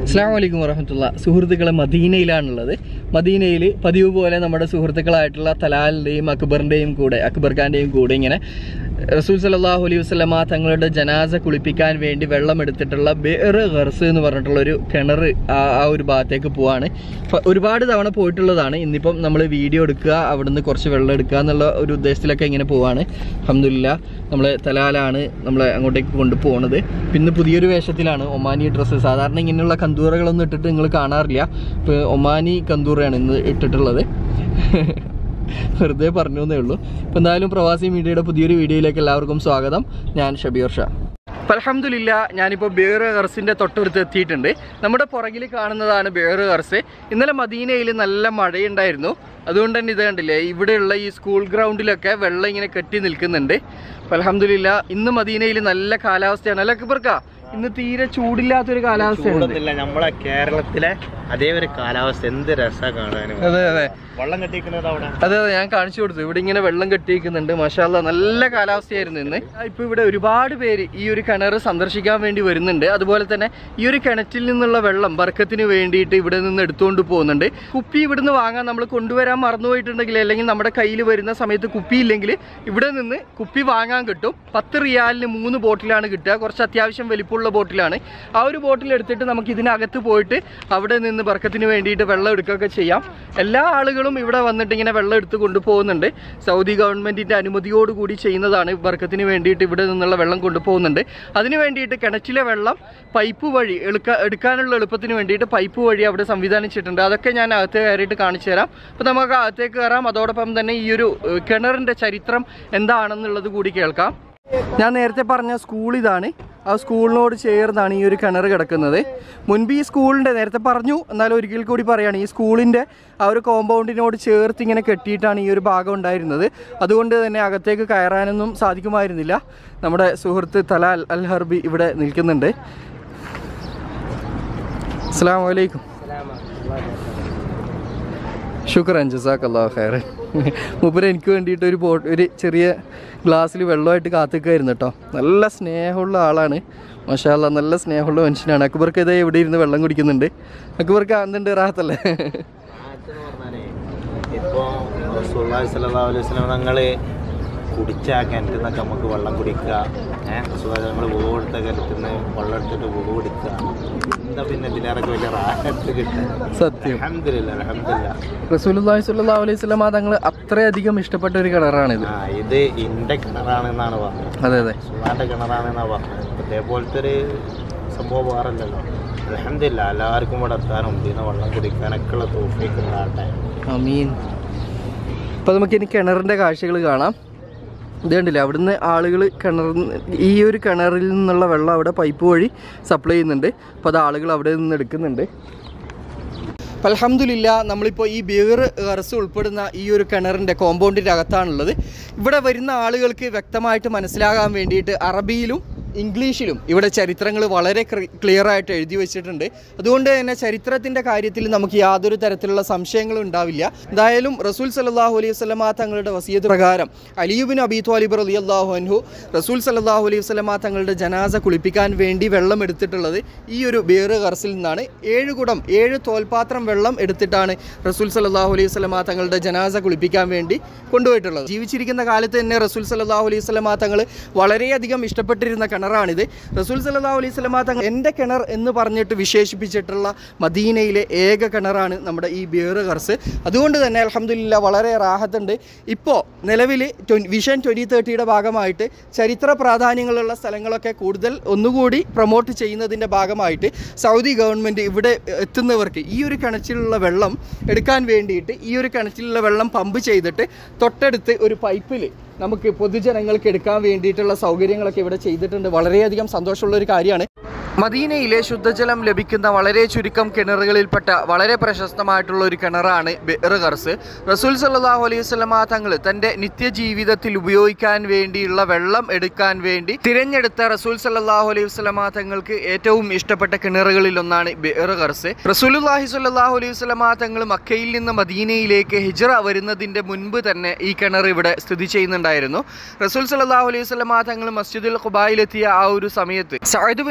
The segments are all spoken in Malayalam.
അസ്സാം വലൈക്കും വറഹമത്തുള്ള സുഹൃത്തുക്കളെ മദീനയിലാണുള്ളത് മദീനയിൽ പതിവ് പോലെ നമ്മുടെ സുഹൃത്തുക്കളായിട്ടുള്ള തലാലിൻ്റെയും അക്ബറിൻ്റെയും കൂടെ അക്ബർ ഖാൻ്റെയും കൂടെ ഇങ്ങനെ റസൂൽ സലാഹു അലൈഹി വസ്ലമ തങ്ങളുടെ ജനാസ കുളിപ്പിക്കാൻ വേണ്ടി വെള്ളം എടുത്തിട്ടുള്ള ബേർ ഗർസ് എന്ന് പറഞ്ഞിട്ടുള്ള ഒരു കിണർ ആ ആ ഒരു ഭാഗത്തേക്ക് പോവാണ് അപ്പൊ ഒരുപാട് തവണ പോയിട്ടുള്ളതാണ് ഇന്നിപ്പം നമ്മൾ വീഡിയോ എടുക്കുക അവിടുന്ന് കുറച്ച് വെള്ളം എടുക്കുക എന്നുള്ള ഒരു ഉദ്ദേശത്തിലൊക്കെ ഇങ്ങനെ പോവാണ് അഹമ്മദില്ല നമ്മളെ തലാലാണ് നമ്മളെ അങ്ങോട്ടേക്ക് കൊണ്ടുപോകുന്നത് പിന്നെ പുതിയൊരു വേഷത്തിലാണ് ഒമാനി ഡ്രസ്സ് സാധാരണ ഇങ്ങനെയുള്ള കന്തൂറകളൊന്നും ഇട്ടിട്ട് നിങ്ങൾ കാണാറില്ല ഇപ്പോൾ ഒമാനി കന്തൂറയാണ് ഇന്ന് ഇട്ടിട്ടുള്ളത് വെറുതെ പറഞ്ഞു എന്നേ ഉള്ളൂ ഇപ്പം എന്തായാലും പ്രവാസി മീഡിയയുടെ പുതിയൊരു വീഡിയോയിലേക്ക് എല്ലാവർക്കും സ്വാഗതം ഞാൻ ഷബീർ ഷാ അലഹമില്ല ഞാനിപ്പോൾ ബേർ ഹർസിൻ്റെ തൊട്ടടുത്ത് എത്തിയിട്ടുണ്ട് നമ്മുടെ പുറകിൽ കാണുന്നതാണ് ബേർ ഹർസ് ഇന്നലെ മദീനയിൽ നല്ല മഴയുണ്ടായിരുന്നു അതുകൊണ്ട് തന്നെ ഇത് കണ്ടില്ലേ ഇവിടെയുള്ള ഈ സ്കൂൾ ഗ്രൗണ്ടിലൊക്കെ വെള്ളം ഇങ്ങനെ കെട്ടി നിൽക്കുന്നുണ്ട് അലഹമില്ല ഇന്ന് മദീനയിൽ നല്ല കാലാവസ്ഥയാണ് അല്ല അക്ബർക്ക ഇന്ന് തീരെ ചൂടില്ലാത്തൊരു കാലാവസ്ഥയാണ് ചൂടൊന്നുമില്ല നമ്മളെ കേരളത്തിലെ അതേ ഒരു കാലാവസ്ഥ എന്ത് രസാ കാണാനും അതെ അതെ വെള്ളം കെട്ടിക്കുന്നത് അവിടെ അതെ അതെ ഞാൻ കാണിച്ചു കൊടുത്തു ഇവിടെ ഇങ്ങനെ വെള്ളം കെട്ടിയിരിക്കുന്നുണ്ട് മഷാല്ല നല്ല കാലാവസ്ഥയായിരുന്നു ഇന്ന് ഇപ്പൊ ഇവിടെ ഒരുപാട് പേര് ഈ ഒരു കിണർ സന്ദർശിക്കാൻ വേണ്ടി വരുന്നുണ്ട് അതുപോലെ തന്നെ ഈ ഒരു കിണറ്റിൽ നിന്നുള്ള വെള്ളം ബർക്കത്തിന് വേണ്ടിയിട്ട് ഇവിടെ നിന്ന് എടുത്തുകൊണ്ട് പോകുന്നുണ്ട് കുപ്പി ഇവിടുന്ന് വാങ്ങാൻ നമ്മൾ കൊണ്ടുവരാൻ മറന്നുപോയിട്ടുണ്ടെങ്കിൽ അല്ലെങ്കിൽ നമ്മുടെ കയ്യിൽ വരുന്ന സമയത്ത് കുപ്പി ഇല്ലെങ്കിൽ ഇവിടെ നിന്ന് കുപ്പി വാങ്ങാൻ കിട്ടും പത്ത് റിയാലിന് മൂന്ന് ബോട്ടിലാണ് കിട്ടുക കുറച്ച് അത്യാവശ്യം വലിപ്പമുള്ള ബോട്ടിലാണ് ആ ഒരു ബോട്ടിൽ എടുത്തിട്ട് നമുക്ക് ഇതിനകത്ത് പോയിട്ട് അവിടെ നിന്ന് ബർക്കത്തിന് വേണ്ടിയിട്ട് വെള്ളം എടുക്കുകയൊക്കെ ചെയ്യാം എല്ലാ ആളുകളും ഇവിടെ വന്നിട്ട് ഇങ്ങനെ വെള്ളം എടുത്ത് കൊണ്ടുപോകുന്നുണ്ട് സൗദി ഗവൺമെൻറ്റിൻ്റെ അനുമതിയോടുകൂടി ചെയ്യുന്നതാണ് ബർക്കത്തിന് വേണ്ടിയിട്ട് ഇവിടെ നിന്നുള്ള വെള്ളം കൊണ്ടുപോകുന്നുണ്ട് അതിന് വേണ്ടിയിട്ട് കിണറ്റിലെ വെള്ളം പൈപ്പ് വഴി എടുക്ക എടുക്കാനുള്ള എളുപ്പത്തിന് വേണ്ടിയിട്ട് പൈപ്പ് വഴി അവിടെ സംവിധാനിച്ചിട്ടുണ്ട് അതൊക്കെ ഞാൻ അകത്ത് കയറിയിട്ട് കാണിച്ചു തരാം അപ്പോൾ നമുക്ക് അകത്തേക്ക് കയറാം അതോടൊപ്പം തന്നെ ഈ ഒരു ഏഹ്, കിണറിൻ്റെ ചരിത്രം എന്താണെന്നുള്ളത് കൂടി കേൾക്കാം ഞാൻ നേരത്തെ പറഞ്ഞ സ്കൂൾ ഇതാണ് ആ സ്കൂളിനോട് ചേർന്നാണ് ഈ ഒരു കിണർ കിടക്കുന്നത് മുൻപ് ഈ സ്കൂളിൻ്റെ നേരത്തെ പറഞ്ഞു എന്നാലും ഒരിക്കൽ കൂടി പറയുകയാണ് ഈ സ്കൂളിൻ്റെ ആ ഒരു കോമ്പൗണ്ടിനോട് ചേർത്ത് ഇങ്ങനെ കെട്ടിയിട്ടാണ് ഈ ഒരു ഭാഗം ഉണ്ടായിരുന്നത് അതുകൊണ്ട് തന്നെ അകത്തേക്ക് കയറാനൊന്നും സാധിക്കുമായിരുന്നില്ല നമ്മുടെ സുഹൃത്ത് തലാൽ അൽ ഹർബി ഇവിടെ നിൽക്കുന്നുണ്ട് അസ്സാം വലൈക്കും ശുക്രൻ ജസാഖ് അള്ളാഹു ഖൈർ മൂപ്പര് എനിക്ക് വേണ്ടിയിട്ട് ഒരു ബോട്ട് ഒരു ചെറിയ ഗ്ലാസ്സിൽ വെള്ളമായിട്ട് കാത്തിക്കായിരുന്നു കേട്ടോ നല്ല സ്നേഹമുള്ള ആളാണ് മഷാല്ല നല്ല സ്നേഹമുള്ള മനുഷ്യനാണ് അക്ബർക്ക് ഇതേ ഇവിടെ ഇരുന്ന് വെള്ളം കുടിക്കുന്നുണ്ട് അക്ബർക്ക് എന്തുണ്ട് റാഹത്തല്ലേ ഇപ്പൊ റസൂലുള്ളാഹി സ്വല്ലല്ലാഹു അലൈഹി വസല്ലം ഞങ്ങള് കുടിച്ച ആ കിണറ്റിൽ നിന്നൊക്കെ നമുക്ക് വെള്ളം കുടിക്കുക ഏഹ് റസൂലുള്ളാഹി നമ്മൾ പൂവ് കൊടുത്ത കിണറ്റിൽ നിന്ന് വെള്ളം എടുത്തിട്ട് പൂവ് കുടിക്കുക എന്താ പിന്നെ ഇതിലേറൊക്കെ വലിയ റാഹത്ത് കിട്ടുക സത്യം അലഹമില്ല അലഹമില്ല റസൂലുള്ളാഹി സ്വല്ലല്ലാഹു അലൈഹി വസല്ലമ തങ്ങൾ അത്രയധികം ഇഷ്ടപ്പെട്ട ഒരു കിണറാണിത് ആ ഇത് ഇന്റെ കിണറാണെന്നാണ് പറഞ്ഞത് അതെ അതെ സുഖാന്റെ കിണറാണെന്നാണ് പറഞ്ഞത് ഇതേപോലത്തെ ഒരു സംഭവം വേറല്ലല്ലോ അലഹമില്ല എല്ലാവർക്കും ഇവിടെ എത്താനും ഇതിന് വെള്ളം കുടിക്കാനൊക്കെ ഉള്ള തോഫിക്ക് ഉണ്ടാകട്ടെ അമീൻ അപ്പോൾ നമുക്ക് ഇനി കിണറിൻ്റെ കാഴ്ചകൾ കാണാം ഇത് കണ്ടില്ലേ അവിടുന്ന് ആളുകൾ കിണർ ഈ ഒരു കിണറിൽ നിന്നുള്ള വെള്ളം അവിടെ പൈപ്പ് വഴി സപ്ലൈ ചെയ്യുന്നുണ്ട് അപ്പോൾ അത് ആളുകൾ അവിടെ നിന്ന് എടുക്കുന്നുണ്ട് അലഹമില്ല നമ്മളിപ്പോൾ ഈ ബീർ കറസ് ഉൾപ്പെടുന്ന ഈ ഒരു കിണറിൻ്റെ കോമ്പൗണ്ടിൻ്റെ അകത്താണുള്ളത് ഇവിടെ വരുന്ന ആളുകൾക്ക് വ്യക്തമായിട്ട് മനസ്സിലാകാൻ വേണ്ടിയിട്ട് അറബിയിലും ഇംഗ്ലീഷിലും ഇവിടെ ചരിത്രങ്ങൾ വളരെ ക്ലിയർ ആയിട്ട് എഴുതി വെച്ചിട്ടുണ്ട് അതുകൊണ്ട് തന്നെ ചരിത്രത്തിൻ്റെ കാര്യത്തിൽ നമുക്ക് യാതൊരു തരത്തിലുള്ള സംശയങ്ങളും ഉണ്ടാവില്ല എന്തായാലും റസൂൽ സല്ലാഹു അലൈഹി വസ്ലമ തങ്ങളുടെ വസീത് പ്രകാരം അലിയുബിൻ അബി ത്വാലിബ് റലി അള്ളാഹു അൻഹു റസൂൽ സല്ലാഹു അലൈഹി വസ്ലമ തങ്ങളുടെ ജനാസ കുളിപ്പിക്കാൻ വേണ്ടി വെള്ളം എടുത്തിട്ടുള്ളത് ഈ ഒരു ബേറ് കറസിൽ നിന്നാണ് ഏഴ് കുടം ഏഴ് തോൽപാത്രം വെള്ളം എടുത്തിട്ടാണ് റസൂൽ സല്ലാഹു അലൈഹി വസ്ലമ തങ്ങളുടെ ജനാസ കുളിപ്പിക്കാൻ വേണ്ടി കൊണ്ടുപോയിട്ടുള്ളത് ജീവിച്ചിരിക്കുന്ന കാലത്ത് തന്നെ റസൂൽ സല്ലാഹു അലൈഹി വസ്ലമ തങ്ങൾ വളരെയധികം ഇഷ്ടപ്പെട്ടിരുന്ന കിണറാണിത് റസൂൽ സല്ലാഹു അലൈഹി വസ്ലമ തങ്ങൾ എൻ്റെ കിണർ എന്ന് പറഞ്ഞിട്ട് വിശേഷിപ്പിച്ചിട്ടുള്ള മദീനയിലെ ഏക കിണറാണ് നമ്മുടെ ഈ ബിയറ് കർസ് അതുകൊണ്ട് തന്നെ അലഹമില്ല വളരെ റാഹത്തുണ്ട് ഇപ്പോൾ നിലവിൽ വിഷൻ ട്വൻറ്റി തേർട്ടിയുടെ ഭാഗമായിട്ട് ചരിത്ര പ്രാധാന്യങ്ങളുള്ള സ്ഥലങ്ങളൊക്കെ കൂടുതൽ ഒന്നുകൂടി പ്രൊമോട്ട് ചെയ്യുന്നതിൻ്റെ ഭാഗമായിട്ട് സൗദി ഗവൺമെൻറ് ഇവിടെ എത്തുന്നവർക്ക് ഈ ഒരു കിണറ്റിലുള്ള വെള്ളം എടുക്കാൻ വേണ്ടിയിട്ട് ഈ ഒരു കിണറ്റിലുള്ള വെള്ളം പമ്പ് ചെയ്തിട്ട് തൊട്ടടുത്ത് ഒരു പൈപ്പിൽ നമുക്ക് പൊതുജനങ്ങൾക്ക് എടുക്കാൻ വേണ്ടിയിട്ടുള്ള സൗകര്യങ്ങളൊക്കെ ഇവിടെ ചെയ്തിട്ടുണ്ട് വളരെയധികം സന്തോഷമുള്ള ഒരു കാര്യമാണ് മദീനയിലെ ശുദ്ധജലം ലഭിക്കുന്ന വളരെ ചുരുക്കം കിണറുകളിൽപ്പെട്ട വളരെ പ്രശസ്തമായിട്ടുള്ള ഒരു കിണറാണ് ബെർ കർസ് റസൂൽ സല്ലാഹു അലൈഹി വസ്ലമ തങ്ങൾ തൻ്റെ നിത്യജീവിതത്തിൽ ഉപയോഗിക്കാൻ വേണ്ടിയുള്ള വെള്ളം എടുക്കാൻ വേണ്ടി തിരഞ്ഞെടുത്ത റസൂൽ സല്ലാഹു അലൈഹി വസ്ലമ തങ്ങൾക്ക് ഏറ്റവും ഇഷ്ടപ്പെട്ട കിണറുകളിൽ ഒന്നാണ് ബെർ കർസ് റസൂലുല്ലാഹി സ്വല്ലല്ലാഹു അലൈഹി വസ്ലമ തങ്ങൾ മക്കയിൽ നിന്ന് മദീനയിലേക്ക് ഹിജ്റ വരുന്നതിൻ്റെ മുൻപ് തന്നെ ഈ കിണർ ഇവിടെ സ്ഥിതി ചെയ്യുന്നുണ്ടായിരുന്നു റസൂൽ സല്ലല്ലാഹു അലൈഹി വസല്ലമ തങ്ങൾ മസ്ജിദുൽ ഖുബായിലെത്തിയ ആ ഒരു സമയത്ത് Saad bin Haithami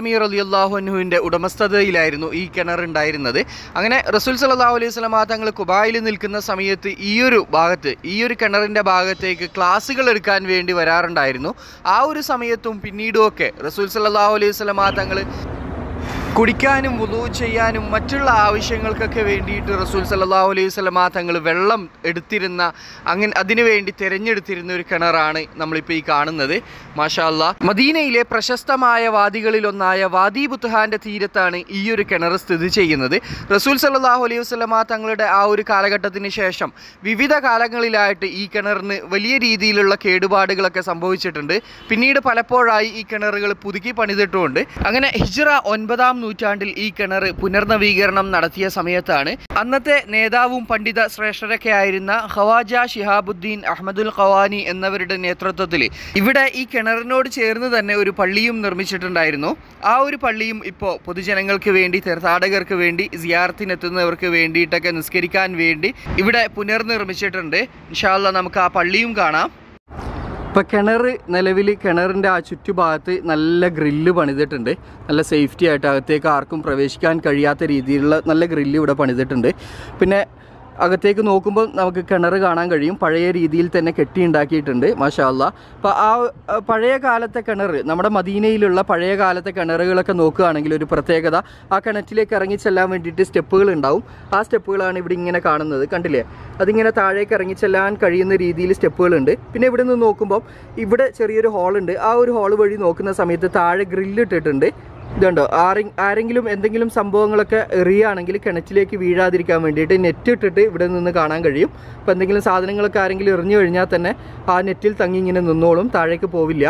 Amir Ali അള്ളാഹുനുവിൻ്റെ ഉടമസ്ഥതയിലായിരുന്നു ഈ കിണർ ഉണ്ടായിരുന്നത് അങ്ങനെ റസൂൽ സല്ലാഹു അലൈഹി സ്വലമാ തങ്ങൾ കുബായിൽ നിൽക്കുന്ന സമയത്ത് ഈ ഒരു ഭാഗത്ത് ഈ ഒരു കിണറിൻ്റെ ഭാഗത്തേക്ക് ക്ലാസ്സുകൾ എടുക്കാൻ വേണ്ടി വരാറുണ്ടായിരുന്നു ആ ഒരു സമയത്തും പിന്നീടും ഒക്കെ റസൂൽ സല്ലാഹു അലൈഹി സ്വലമാ തങ്ങൾ കുടിക്കാനും വുളു ചെയ്യാനും മറ്റുള്ള ആവശ്യങ്ങൾക്കൊക്കെ വേണ്ടിയിട്ട് റസൂൽ സല്ലല്ലാഹു അലൈഹി വസല്ലമ തങ്ങൾ വെള്ളം എടുത്തിരുന്ന അങ്ങനെ അതിനു വേണ്ടി തിരഞ്ഞെടുത്തിരുന്ന ഒരു കിണറാണ് നമ്മളിപ്പോൾ ഈ കാണുന്നത് മാഷാ അല്ലാ മദീനയിലെ പ്രശസ്തമായ വാദികളിലൊന്നായ വാദി ബുത്ഹാന്റെ തീരത്താണ് ഈ ഒരു കിണർ സ്ഥിതി ചെയ്യുന്നത് റസൂൽ സല്ലല്ലാഹു അലൈഹി വസല്ലമ തങ്ങളുടെ ആ ഒരു കാലഘട്ടത്തിന് ശേഷം വിവിധ കാലങ്ങളിലായിട്ട് ഈ കിണറിന് വലിയ രീതിയിലുള്ള കേടുപാടുകളൊക്കെ സംഭവിച്ചിട്ടുണ്ട് പിന്നീട് പലപ്പോഴായി ഈ കിണറുകൾ പുതുക്കി പണിതിട്ടുമുണ്ട് അങ്ങനെ ഹിജ്റ ഒൻപതാം നൂറ്റാണ്ടിൽ ഈ കിണർ പുനർനവീകരണം നടത്തിയ സമയത്താണ് അന്നത്തെ നേതാവും പണ്ഡിത ശ്രേഷ്ഠരൊക്കെ ആയിരുന്ന ഖവാജ ഷിഹാബുദ്ദീൻ അഹമ്മദുൽ ഖവാനി എന്നവരുടെ നേതൃത്വത്തിൽ ഇവിടെ ഈ കിണറിനോട് ചേർന്ന് തന്നെ ഒരു പള്ളിയും നിർമ്മിച്ചിട്ടുണ്ടായിരുന്നു ആ ഒരു പള്ളിയും ഇപ്പോൾ പൊതുജനങ്ങൾക്ക് വേണ്ടി തീർത്ഥാടകർക്ക് വേണ്ടി സിയാർത്തിനെത്തുന്നവർക്ക് വേണ്ടിയിട്ടൊക്കെ നിസ്കരിക്കാൻ വേണ്ടി ഇവിടെ പുനർനിർമ്മിച്ചിട്ടുണ്ട് ഇൻഷാല്ല നമുക്ക് ആ പള്ളിയും കാണാം ഇപ്പോൾ കിണർ നിലവിൽ കിണറിൻ്റെ ആ ചുറ്റുഭാഗത്ത് നല്ല ഗ്രില്ല് പണിതിട്ടുണ്ട് നല്ല സേഫ്റ്റി ആയിട്ട് അകത്തേക്ക് ആർക്കും പ്രവേശിക്കാൻ കഴിയാത്ത രീതിയിലുള്ള നല്ല ഗ്രില്ല് ഇവിടെ പണിതിട്ടുണ്ട് പിന്നെ അകത്തേക്ക് നോക്കുമ്പോൾ നമുക്ക് കിണർ കാണാൻ കഴിയും പഴയ രീതിയിൽ തന്നെ കെട്ടിയുണ്ടാക്കിയിട്ടുണ്ട് മാഷാല്ല അപ്പോൾ ആ ആ പഴയ കാലത്തെ കിണർ നമ്മുടെ മദീനയിലുള്ള പഴയ കാലത്തെ കിണറുകളൊക്കെ നോക്കുകയാണെങ്കിൽ ഒരു പ്രത്യേകത ആ കിണറ്റിലേക്ക് ഇറങ്ങി ചെല്ലാൻ വേണ്ടിയിട്ട് സ്റ്റെപ്പുകൾ ഉണ്ടാവും ആ സ്റ്റെപ്പുകളാണ് ഇവിടെ ഇങ്ങനെ കാണുന്നത് കണ്ടില്ലേ അതിങ്ങനെ താഴേക്ക് ഇറങ്ങി ചെല്ലാൻ കഴിയുന്ന രീതിയിൽ സ്റ്റെപ്പുകളുണ്ട് പിന്നെ ഇവിടെ നിന്ന് നോക്കുമ്പോൾ ഇവിടെ ചെറിയൊരു ഹോളുണ്ട് ആ ഒരു ഹോൾ വഴി നോക്കുന്ന സമയത്ത് താഴെ ഗ്രില്ല് ഇട്ടിട്ടുണ്ട് ഇതുണ്ടോ ആരെ ആരെങ്കിലും എന്തെങ്കിലും സംഭവങ്ങളൊക്കെ എറിയുകയാണെങ്കിൽ കിണറ്റിലേക്ക് വീഴാതിരിക്കാൻ വേണ്ടിയിട്ട് നെറ്റ് ഇട്ടിട്ട് ഇവിടെ നിന്ന് കാണാൻ കഴിയും അപ്പോൾ എന്തെങ്കിലും സാധനങ്ങളൊക്കെ ആരെങ്കിലും എറിഞ്ഞു കഴിഞ്ഞാൽ തന്നെ ആ നെറ്റിൽ തങ്ങി ഇങ്ങനെ നിന്നോളും താഴേക്ക് പോവില്ല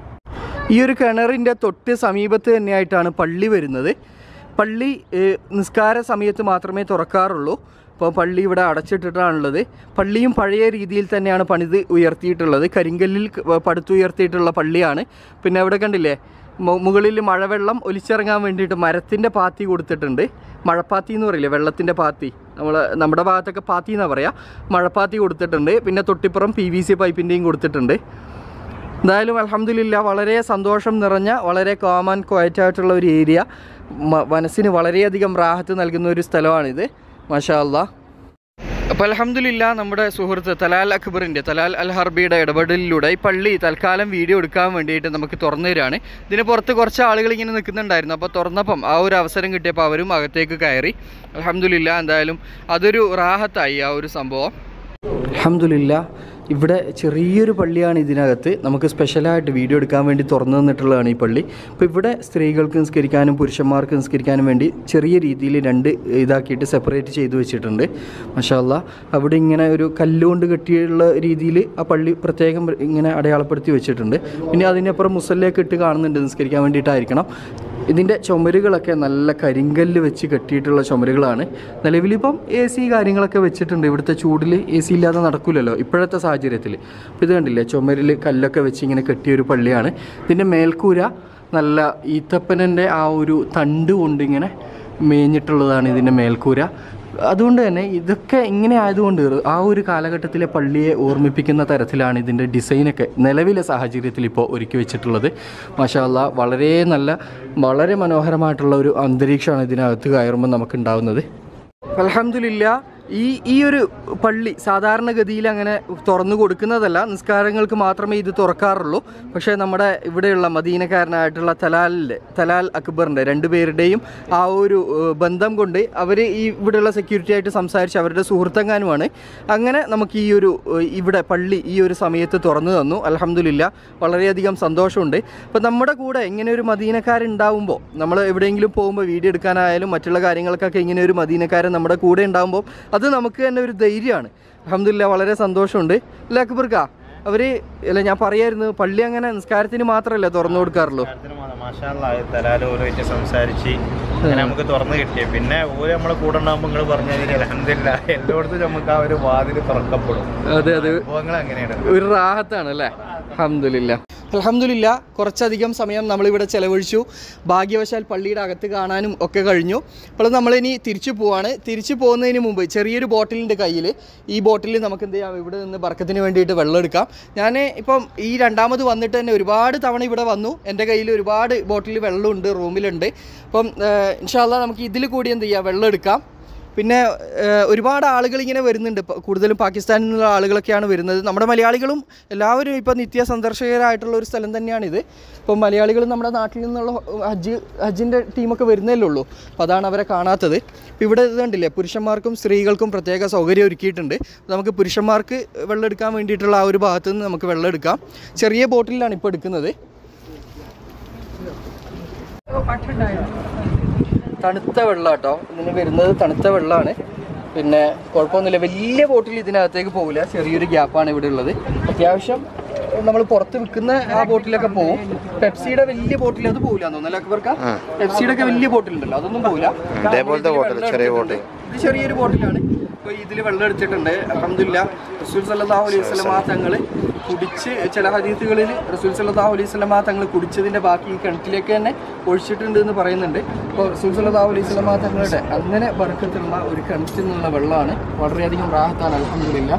ഈ ഒരു കിണറിൻ്റെ തൊട്ട് സമീപത്ത് തന്നെയായിട്ടാണ് പള്ളി വരുന്നത് പള്ളി ഏഹ്, നിസ്കാര സമയത്ത് മാത്രമേ തുറക്കാറുള്ളൂ അപ്പോൾ പള്ളി ഇവിടെ അടച്ചിട്ടിട്ടാണുള്ളത് പള്ളിയും പഴയ രീതിയിൽ തന്നെയാണ് പണിത് ഉയർത്തിയിട്ടുള്ളത് കരിങ്കല്ലിൽ ക- പടുത്തുയർത്തിയിട്ടുള്ള പള്ളിയാണ് പിന്നെ അവിടെ കണ്ടില്ലേ മു- മുകളിൽ മഴവെള്ളം ഒലിച്ചിറങ്ങാൻ വേണ്ടിയിട്ട് മരത്തിൻ്റെ പാത്തി കൊടുത്തിട്ടുണ്ട് മഴപ്പാത്തി എന്ന് പറയില്ലേ വെള്ളത്തിൻ്റെ പാത്തി നമ്മൾ നമ്മുടെ ഭാഗത്തൊക്കെ പാത്തി എന്നാണ് പറയുക മഴപ്പാത്തി കൊടുത്തിട്ടുണ്ട് പിന്നെ തൊട്ടിപ്പുറം പി വി സി പൈപ്പിൻ്റെയും കൊടുത്തിട്ടുണ്ട് എന്തായാലും അലഹമില്ല വളരെ സന്തോഷം നിറഞ്ഞ വളരെ കോം ആൻഡ് ക്വയറ്റ് ആയിട്ടുള്ള ഒരു ഏരിയ മ- മനസ്സിന് വളരെയധികം റാഹത്ത് നൽകുന്ന ഒരു സ്ഥലമാണിത് മാഷാ അല്ലാ അപ്പോൾ അലഹമില്ല നമ്മുടെ സുഹൃത്ത് തലാൽ അക്ബറിൻ്റെ തലാൽ അൽ ഹർബിയുടെ ഇടപെടലിലൂടെ ഈ പള്ളി തൽക്കാലം വീഡിയോ എടുക്കാൻ വേണ്ടിയിട്ട് നമുക്ക് തുറന്നു തരാണ് ഇതിന് പുറത്ത് കുറച്ച് ആളുകൾ ഇങ്ങനെ നിൽക്കുന്നുണ്ടായിരുന്നു അപ്പോൾ തുറന്നപ്പം ആ ഒരു അവസരം കിട്ടിയപ്പോൾ അവരും അകത്തേക്ക് കയറി അലഹമില്ല എന്തായാലും അതൊരു റാഹത്തായി ആ ഒരു സംഭവം അലഹമില്ല ഇവിടെ ചെറിയൊരു പള്ളിയാണ് ഇതിനകത്ത് നമുക്ക് സ്പെഷ്യലായിട്ട് വീഡിയോ എടുക്കാൻ വേണ്ടി തുറന്നു തന്നിട്ടുള്ളതാണ് ഈ പള്ളി അപ്പോൾ ഇവിടെ സ്ത്രീകൾക്ക് നിസ്കരിക്കാനും പുരുഷന്മാർക്ക് നിസ്കരിക്കാനും വേണ്ടി ചെറിയ രീതിയിൽ രണ്ട് ഇതാക്കിയിട്ട് സെപ്പറേറ്റ് ചെയ്ത് വെച്ചിട്ടുണ്ട് മഷാല്ല അവിടെ ഇങ്ങനെ ഒരു കല്ലുകൊണ്ട് കെട്ടിയുള്ള രീതിയിൽ ആ പള്ളി പ്രത്യേകം ഇങ്ങനെ അടയാളപ്പെടുത്തി വെച്ചിട്ടുണ്ട് പിന്നെ അതിനപ്പുറം മുസല്ലേക്ക് ഇട്ട് കാണുന്നുണ്ട് നിസ്കരിക്കാൻ വേണ്ടിയിട്ടായിരിക്കണം ഇതിൻ്റെ ചുമരുകളൊക്കെ നല്ല കരിങ്കല്ല് വെച്ച് കെട്ടിയിട്ടുള്ള ചുമരുകളാണ് നിലവിലിപ്പം എ സി കാര്യങ്ങളൊക്കെ വെച്ചിട്ടുണ്ട് ഇവിടുത്തെ ചൂടിൽ എ സി ഇല്ലാതെ നടക്കില്ലല്ലോ ഇപ്പോഴത്തെ സാഹചര്യത്തിൽ അപ്പോൾ ഇത് കണ്ടില്ലേ ചുമരിൽ കല്ലൊക്കെ വെച്ച് ഇങ്ങനെ കെട്ടിയൊരു പള്ളിയാണ് ഇതിൻ്റെ മേൽക്കൂര നല്ല ഈത്തപ്പനൻ്റെ ആ ഒരു തണ്ട് കൊണ്ട് ഇങ്ങനെ മേഞ്ഞിട്ടുള്ളതാണ് ഇതിൻ്റെ മേൽക്കൂര അതുകൊണ്ട് തന്നെ ഇതൊക്കെ ഇങ്ങനെ ആയതുകൊണ്ട് ആ ഒരു കാലഘട്ടത്തിലെ പള്ളിയെ ഓർമ്മിപ്പിക്കുന്ന തരത്തിലാണ് ഇതിൻ്റെ ഡിസൈനൊക്കെ നിലവിലെ സാഹചര്യത്തിൽ ഇപ്പോൾ ഒരുക്കി വെച്ചിട്ടുള്ളത് മാഷാല്ല വളരെ നല്ല വളരെ മനോഹരമായിട്ടുള്ള ഒരു അന്തരീക്ഷമാണ് ഇതിനകത്ത് കയറുമ്പോൾ നമുക്ക് ഉണ്ടാവുന്നത് അലഹമില്ല ഈ ഈ ഒരു പള്ളി സാധാരണഗതിയിൽ അങ്ങനെ തുറന്നു കൊടുക്കുന്നതല്ല നിസ്കാരങ്ങൾക്ക് മാത്രമേ ഇത് തുറക്കാറുള്ളൂ പക്ഷേ നമ്മുടെ ഇവിടെയുള്ള മദീനക്കാരനായിട്ടുള്ള തലാലിൻ്റെ തലാൽ അക്ബറിൻ്റെ രണ്ടുപേരുടെയും ആ ഒരു ഏഹ്, ബന്ധം കൊണ്ട് അവർ ഈ ഇവിടെയുള്ള സെക്യൂരിറ്റി ആയിട്ട് സംസാരിച്ച് അവരുടെ സുഹൃത്തെങ്ങാനുമാണ് അങ്ങനെ നമുക്ക് ഈ ഒരു ഏഹ്, ഇവിടെ പള്ളി ഈ ഒരു സമയത്ത് തുറന്നു തന്നു അലഹമില്ല വളരെയധികം സന്തോഷമുണ്ട് അപ്പോൾ നമ്മുടെ കൂടെ ഇങ്ങനെ ഒരു മദീനക്കാരുണ്ടാവുമ്പോൾ നമ്മൾ എവിടെയെങ്കിലും പോകുമ്പോൾ വീഡിയോ എടുക്കാനായാലും മറ്റുള്ള കാര്യങ്ങൾക്കൊക്കെ ഇങ്ങനെ ഒരു മദീനക്കാരൻ നമ്മുടെ കൂടെ ഉണ്ടാവുമ്പോൾ അത് നമുക്ക് തന്നെ ഒരു ധൈര്യമാണ് അലഹമില്ല വളരെ സന്തോഷമുണ്ട് അല്ല അക്ബർക്ക അവർ അല്ല ഞാൻ പറയായിരുന്നു പള്ളി അങ്ങനെ നിസ്കാരത്തിന് മാത്രമല്ല തുറന്നു കൊടുക്കാറുള്ളൂ തലാല് ഓരോയിട്ട് സംസാരിച്ച് അങ്ങനെ നമുക്ക് തുറന്നു കിട്ടിയ പിന്നെ ഓര് നമ്മളെ കൂടെ ഉണ്ടാകുമ്പോൾ നിങ്ങൾ പറഞ്ഞ അലഹമില്ല എല്ലായിടത്തും നമുക്ക് ആ ഒരു വാതിൽ തുറക്കപ്പെടും അതെ അതെ അനുഭവങ്ങൾ അങ്ങനെയാണ് ഒരു റാഹത്താണ് അല്ലേ അഹമ്മദില്ല അലഹമില്ല കുറച്ചധികം സമയം നമ്മളിവിടെ ചെലവഴിച്ചു ഭാഗ്യവശാൽ പള്ളിയുടെ അകത്ത് കാണാനും ഒക്കെ കഴിഞ്ഞു അപ്പോൾ നമ്മളിനി തിരിച്ചു പോവാണ് തിരിച്ചു പോകുന്നതിന് മുമ്പ് ചെറിയൊരു ബോട്ടിലിൻ്റെ കയ്യിൽ ഈ ബോട്ടിൽ നമുക്ക് എന്ത് ചെയ്യാം ഇവിടെ നിന്ന് ബർക്കത്തിന് വേണ്ടിയിട്ട് വെള്ളം എടുക്കാം ഞാൻ ഇപ്പം ഈ രണ്ടാമത് വന്നിട്ട് തന്നെ ഒരുപാട് തവണ ഇവിടെ വന്നു എൻ്റെ കയ്യിൽ ഒരുപാട് ബോട്ടിൽ വെള്ളമുണ്ട് റൂമിലുണ്ട് അപ്പം ഇൻഷാല്ല നമുക്ക് ഇതിൽ കൂടി എന്ത് ചെയ്യാം വെള്ളം എടുക്കാം പിന്നെ ഏഹ്, ഒരുപാട് ആളുകൾ ഇങ്ങനെ വരുന്നുണ്ട് ഇപ്പം കൂടുതലും പാകിസ്ഥാനിൽ നിന്നുള്ള ആളുകളൊക്കെയാണ് വരുന്നത് നമ്മുടെ മലയാളികളും എല്ലാവരും ഇപ്പോൾ നിത്യ സന്ദർശകരായിട്ടുള്ള ഒരു സ്ഥലം തന്നെയാണിത് ഇപ്പം മലയാളികളും നമ്മുടെ നാട്ടിൽ നിന്നുള്ള ഹജ്ജ് ഹജ്ജിൻ്റെ ടീമൊക്കെ വരുന്നല്ലേ ഉള്ളൂ അപ്പോൾ അതാണ് അവരെ കാണാത്തത് ഇപ്പം ഇവിടെ ഇത് കണ്ടില്ലേ പുരുഷന്മാർക്കും സ്ത്രീകൾക്കും പ്രത്യേക സൗകര്യം ഒരുക്കിയിട്ടുണ്ട് നമുക്ക് പുരുഷന്മാർക്ക് വെള്ളം എടുക്കാൻ വേണ്ടിയിട്ടുള്ള ആ ഒരു ഭാഗത്ത് നിന്ന് നമുക്ക് വെള്ളം എടുക്കാം ചെറിയ ബോട്ടിലാണ് ഇപ്പോൾ എടുക്കുന്നത് തണുത്ത വെള്ളം കേട്ടോ ഇതിന് വരുന്നത് തണുത്ത വെള്ളമാണ് പിന്നെ കുഴപ്പമൊന്നുമില്ല വലിയ ബോട്ടിൽ ഇതിനകത്തേക്ക് പോകില്ല ചെറിയൊരു ഗ്യാപ്പാണ് ഇവിടെ ഉള്ളത് അത്യാവശ്യം നമ്മൾ പുറത്ത് വിൽക്കുന്ന ആ ബോട്ടിലൊക്കെ പോകും പെപ്സിയുടെ വലിയ ബോട്ടിൽ അത് പോകില്ല തോന്നുന്നല്ലോ അക്ബർക്ക പെപ്സിയുടെ ഒക്കെ വലിയ ബോട്ടിൽ ഉണ്ടല്ലോ അതൊന്നും പോകില്ല ഇതേപോലത്തെ ബോട്ടിൽ, ചെറിയ ബോട്ടിൽ. ഇത് ചെറിയൊരു ബോട്ടിലാണ് ഇപ്പോൾ ഇതിൽ വെള്ളം എടുത്തിട്ടുണ്ട് അലഹമില്ല റസൂൽ സല്ലല്ലാഹു അലൈഹി വസല്ലമ തങ്ങൾ കുടിച്ച് ചില ഹദീസുകളിൽ റസൂൽ സല്ലല്ലാഹു അലൈഹി വസല്ലമ തങ്ങൾ കുടിച്ചതിൻ്റെ ബാക്കി ഈ കിണറ്റിലേക്ക് തന്നെ ഒഴിച്ചിട്ടുണ്ട് എന്ന് പറയുന്നുണ്ട് അപ്പോൾ റസൂൽ സല്ലല്ലാഹു അലൈഹി വസല്ലമ തങ്ങളുടെ അങ്ങനെ ബർക്കത്തുള്ള ഒരു കിണറ്റിൽ നിന്നുള്ള വെള്ളമാണ് വളരെയധികം റാഹത്താണ് അലഹമില്ല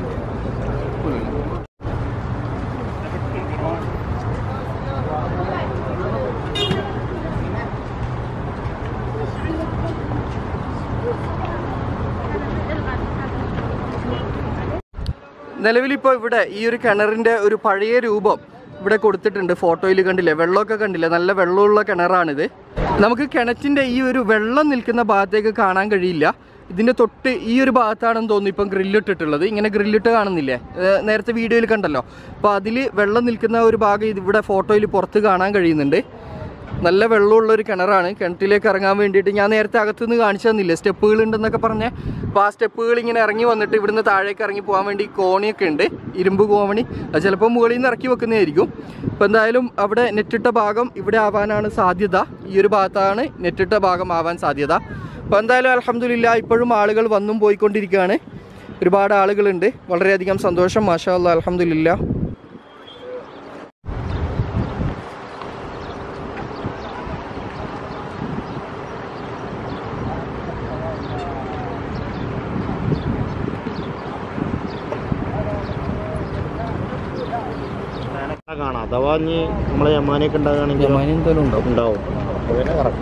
നിലവിലിപ്പോൾ ഇവിടെ ഈ ഒരു കിണറിൻ്റെ ഒരു പഴയ രൂപം ഇവിടെ കൊടുത്തിട്ടുണ്ട് ഫോട്ടോയിൽ കണ്ടില്ലേ വെള്ളമൊക്കെ കണ്ടില്ലേ നല്ല വെള്ളമുള്ള കിണറാണിത് നമുക്ക് കിണറ്റിൻ്റെ ഈ ഒരു വെള്ളം നിൽക്കുന്ന ഭാഗത്തേക്ക് കാണാൻ കഴിയില്ല ഇതിൻ്റെ തൊട്ട് ഈ ഒരു ഭാഗത്താണെന്ന് തോന്നുന്നു ഇപ്പം ഗ്രില്ലിട്ടിട്ടുള്ളത് ഇങ്ങനെ ഗ്രില്ലിട്ട് കാണുന്നില്ലേ ഏഹ് നേരത്തെ വീഡിയോയിൽ കണ്ടല്ലോ അപ്പോൾ അതിൽ വെള്ളം നിൽക്കുന്ന ഒരു ഭാഗം ഇത് ഇവിടെ ഫോട്ടോയിൽ പുറത്ത് കാണാൻ കഴിയുന്നുണ്ട് നല്ല വെള്ളമുള്ള ഒരു കിണറാണ് കിണറ്റിലേക്ക് ഇറങ്ങാൻ വേണ്ടിയിട്ട് ഞാൻ നേരത്തെ അകത്തുനിന്ന് കാണിച്ചു തന്നില്ലേ സ്റ്റെപ്പുകൾ ഉണ്ടെന്നൊക്കെ പറഞ്ഞ് അപ്പോൾ ആ സ്റ്റെപ്പുകൾ ഇങ്ങനെ ഇറങ്ങി വന്നിട്ട് ഇവിടുന്ന് താഴേക്ക് ഇറങ്ങി പോകാൻ വേണ്ടി കോണിയൊക്കെ ഉണ്ട് ഇരുമ്പ് കോവണി അത് ചിലപ്പോൾ മുകളിൽ നിന്ന് ഇറക്കി വെക്കുന്നതായിരിക്കും അപ്പോൾ എന്തായാലും അവിടെ നെറ്റിട്ട ഭാഗം ഇവിടെ ആവാനാണ് സാധ്യത ഈ ഒരു ഭാഗത്താണ് നെറ്റിട്ട ഭാഗം ആവാൻ സാധ്യത അപ്പോൾ എന്തായാലും അലഹമ്മദില്ല ഇപ്പോഴും ആളുകൾ വന്നും പോയിക്കൊണ്ടിരിക്കുകയാണ് ഒരുപാട് ആളുകളുണ്ട് വളരെയധികം സന്തോഷം മാഷാ അല്ലാ അലഹമ്മദില്ല കാണാം അഥവാ ഇനി നമ്മളെ യമാനയൊക്കെ ഉണ്ടാകുകയാണെങ്കിൽ എന്തായാലും ഉണ്ടാവും ഉണ്ടാവും അതുതന്നെ കറക്റ്റ്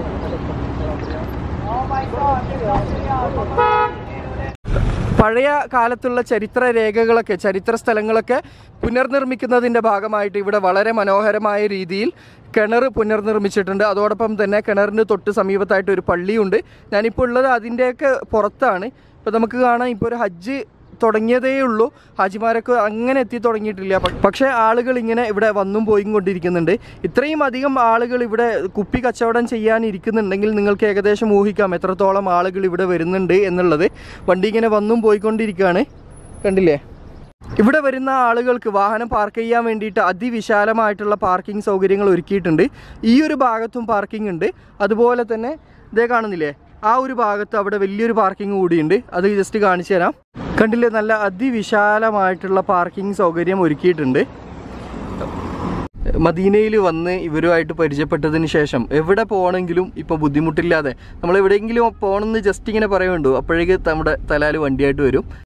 പഴയ കാലത്തുള്ള ചരിത്ര രേഖകളൊക്കെ ചരിത്ര സ്ഥലങ്ങളൊക്കെ പുനർനിർമ്മിക്കുന്നതിൻ്റെ ഭാഗമായിട്ട് ഇവിടെ വളരെ മനോഹരമായ രീതിയിൽ കിണർ പുനർനിർമ്മിച്ചിട്ടുണ്ട് അതോടൊപ്പം തന്നെ കിണറിന് തൊട്ട് സമീപത്തായിട്ട് ഒരു പള്ളിയുണ്ട് ഞാനിപ്പോൾ ഉള്ളത് അതിൻ്റെയൊക്കെ പുറത്താണ് ഇപ്പോൾ നമുക്ക് കാണാം ഇപ്പോൾ ഒരു ഹജ്ജ് തുടങ്ങിയതേ ഉള്ളൂ ഹാജിമാരൊക്കെ അങ്ങനെ എത്തി തുടങ്ങിയിട്ടില്ല പ- പക്ഷേ ആളുകൾ ഇങ്ങനെ ഇവിടെ വന്നും പോയും കൊണ്ടിരിക്കുന്നുണ്ട് ഇത്രയും അധികം ആളുകൾ ഇവിടെ കുപ്പി കച്ചവടം ചെയ്യാനിരിക്കുന്നുണ്ടെങ്കിൽ നിങ്ങൾക്ക് ഏകദേശം ഊഹിക്കാം എത്രത്തോളം ആളുകൾ ഇവിടെ വരുന്നുണ്ട് എന്നുള്ളത് വണ്ടി ഇങ്ങനെ വന്നും പോയിക്കൊണ്ടിരിക്കുകയാണ് കണ്ടില്ലേ ഇവിടെ വരുന്ന ആളുകൾക്ക് വാഹനം പാർക്ക് ചെയ്യാൻ വേണ്ടിയിട്ട് അതിവിശാലമായിട്ടുള്ള പാർക്കിംഗ് സൗകര്യങ്ങൾ ഒരുക്കിയിട്ടുണ്ട് ഈ ഒരു ഭാഗത്തും പാർക്കിംഗ് ഉണ്ട് അതുപോലെ തന്നെ ഇതേ കാണുന്നില്ലേ ആ ഒരു ഭാഗത്ത് അവിടെ വലിയൊരു പാർക്കിംഗ് കൂടിയുണ്ട് അത് ജസ്റ്റ് കാണിച്ചു തരാം കണ്ടില്ലേ നല്ല അതിവിശാലമായിട്ടുള്ള പാർക്കിംഗ് സൗകര്യം ഒരുക്കിയിട്ടുണ്ട് മദീനയിൽ വന്ന് ഇവരുമായിട്ട് പരിചയപ്പെട്ടതിന് ശേഷം എവിടെ പോകണമെങ്കിലും ഇപ്പോൾ ബുദ്ധിമുട്ടില്ലാതെ നമ്മൾ എവിടെയെങ്കിലും പോകണമെന്ന് ജസ്റ്റ് ഇങ്ങനെ പറയുന്നുണ്ടോ അപ്പോഴേക്ക് നമ്മുടെ തലാൽ വണ്ടിയായിട്ട് വരും